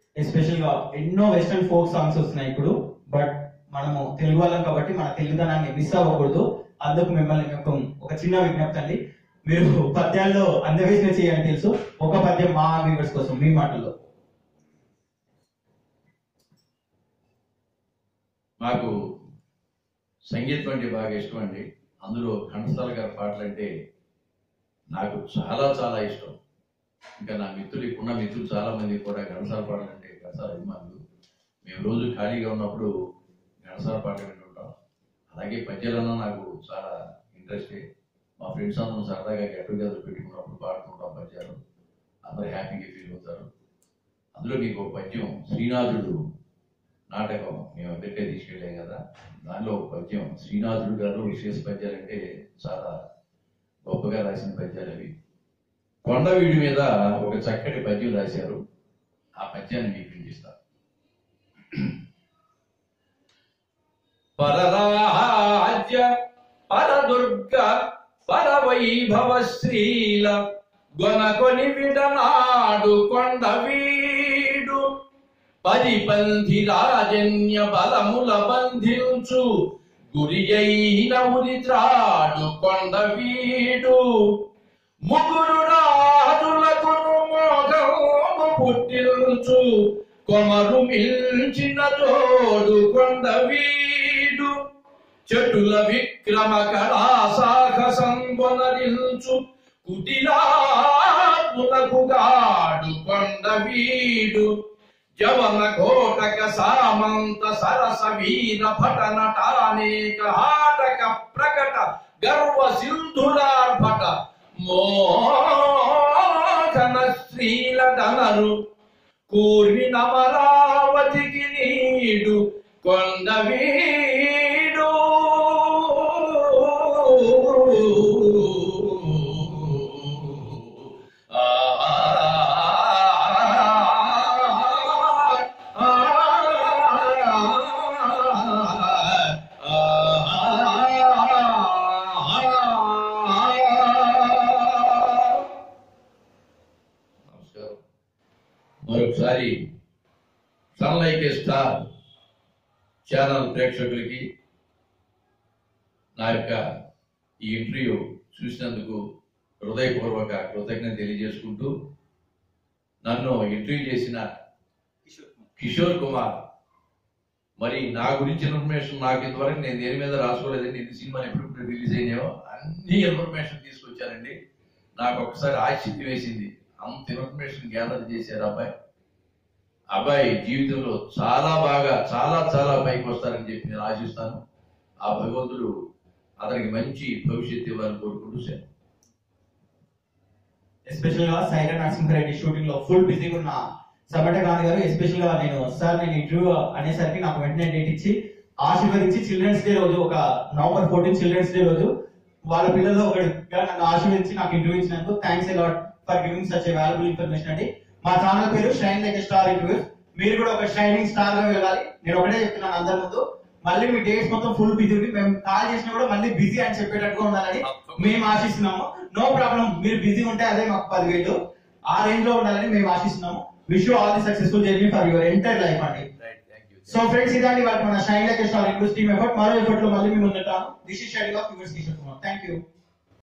special గా ఎన్నో western folk songs వస్తున్నాయి ఇప్పుడు బట్ మనము తెలుగు వాళ్ళం కాబట్టి మన తెలుగుదనాన్ని మిస్ అవ్వకూడదు అందుకు మిమ్మల్ని ఒక ఒక చిన్న విజ్ఞప్తి అండి మీరు పద్యాల్లో అందవేసిన చేయాలని తెలుసు ఒక పద్యం మా వ్యూవర్స్ కోసం మీ మాటల్లో నాకు సంగీతం అంటే బాగా ఇష్టం అండి అందులో ఘంటసాల గారి పాటలు అంటే నాకు చాలా చాలా ఇష్టం ఇంకా నా మిత్రులు ఇప్పుడున్న మిత్రులు చాలా మంది కూడా ఘంటసాల పాటలు అంటే ఘంటసాల అభిమానులు మేము రోజు ఖాళీగా ఉన్నప్పుడు ఘంటసాల పాటలు వింటుంటాం అలాగే పద్యాలన్నా నాకు చాలా ఇంట్రెస్టే మా ఫ్రెండ్స్ అందరం సరదాగా గెట్ టుగెదర్ పెట్టుకున్నప్పుడు పాడుతుంటాం పద్యాలు అందరూ హ్యాపీగా ఫీల్ అవుతారు అందులో మీకు ఒక పద్యం శ్రీనాథుడు నాటకం మేము అందరికీ తీసుకెళ్ళాం కదా దానిలో ఒక పద్యం శ్రీనాథుడు గారు విశేష పద్యాలు అంటే చాలా గొప్పగా రాసిన పద్యాలు అవి కొండవీడి మీద ఒక చక్కటి పద్యం రాశారు ఆ పద్యాన్ని మీకు వినిపిస్తా పరరాజ్య పరదుర్గ పరవైభవ శ్రీల గొనకొని విడనాడు కొండవీడు పది పంధి రాజన్య బలముల బంధించు గురి అయిన ఉరిత్రాడు కొండవీడు ముగ్గురు రాజులకు మోగము పుట్టించు కొమరు మిల్చిన తోడు కొండవీడు చెట్టుల విక్రమ కళా సాహసం కొనరించు కుటిలాత్ములకు గాడు కొండవీడు జవన కోటక సామంత సరస వీర భట నటానేక హాటక ప్రకట గర్వ సింధురార్భట మోహన శ్రీల ధనరు కూర్మి నమరావతికి నీడు కొండవీడు నమస్కారం మరొకసారి సన్లైక్ ఏ స్టార్ ఛానల్ ప్రేక్షకులకి నా యొక్క ఈ ఇంటర్వ్యూ చూసినందుకు హృదయపూర్వక కృతజ్ఞత తెలియజేసుకుంటూ నన్ను ఇంటర్వ్యూ చేసిన కిషోర్ కుమార్ మరి నా గురించి ఇన్ఫర్మేషన్ నాకు ఇంతవరకు నేను దేని మీద రాసుకోలేదండి ఎన్ని సినిమాలు ఎప్పుడు రిలీజ్ అయినాయో అన్ని ఇన్ఫర్మేషన్ తీసుకొచ్చానండి నాకు ఒకసారి ఆశ్చర్యం వేసింది అంత ఇన్ఫర్మేషన్ గ్యాదర్ చేశారు అబ్బాయి అబ్బాయి జీవితంలో చాలా బాగా చాలా చాలా పైకి వస్తారని చెప్పి నేను ఆశిస్తాను ఆ భగవంతుడు అతనికి మంచి భవిష్యత్తు ఇవ్వాలని కోరుకుంటూ సెలవు ఎస్పెషల్ గా సైరా నరసింహారెడ్డి షూటింగ్ లో ఫుల్ బిజీగా ఉన్న సమట గాంధీ గారు ఎస్పెషల్ గా నేను సార్ నేను ఇంటర్వ్యూ అనేసరికి నాకు వెంటనే డేట్ ఇచ్చి ఆశీర్వదించి చిల్డ్రన్స్ డే రోజు ఒక నవంబర్ ఫోర్టీన్ చిల్డ్రన్స్ డే రోజు వాళ్ళ పిల్లల్లో ఒకటిగా నన్ను ఆశీర్వదించి నాకు ఇంటర్వ్యూ ఇచ్చినందుకు thanks lot for giving such a valuable information అండి మా ఛానల్ పేరు షైన్ లైక్ స్టార్ ఇంటర్వ్యూ మీరు కూడా ఒక షైనింగ్ స్టార్ గా వెళ్ళాలి నేను ఒకటే చెప్తున్నాను అందరి ముందు మళ్ళీ మీ డేట్స్ మొత్తం ఫుల్ బిజీ ఉంది మేము కాల్ చేసినా కూడా మళ్ళీ బిజీ అని చెప్పేటట్టుగా ఉండాలని మేము ఆశిస్తున్నాము నో ప్రాబ్లం మీరు బిజీ ఉంటే అదే మాకు పదివేలు ఆ రేంజ్ లో ఉండాలని మేము ఆశిస్తున్నాము wish you all the successful journey for your entire life అండి సో ఫ్రెండ్స్ ఇదండి వాళ్ళకి మన shine like star includes team effort మరో ఎఫర్ట్ లో మళ్ళీ మేము ఉంటాము this is shining of yours Kishore Kumar thank you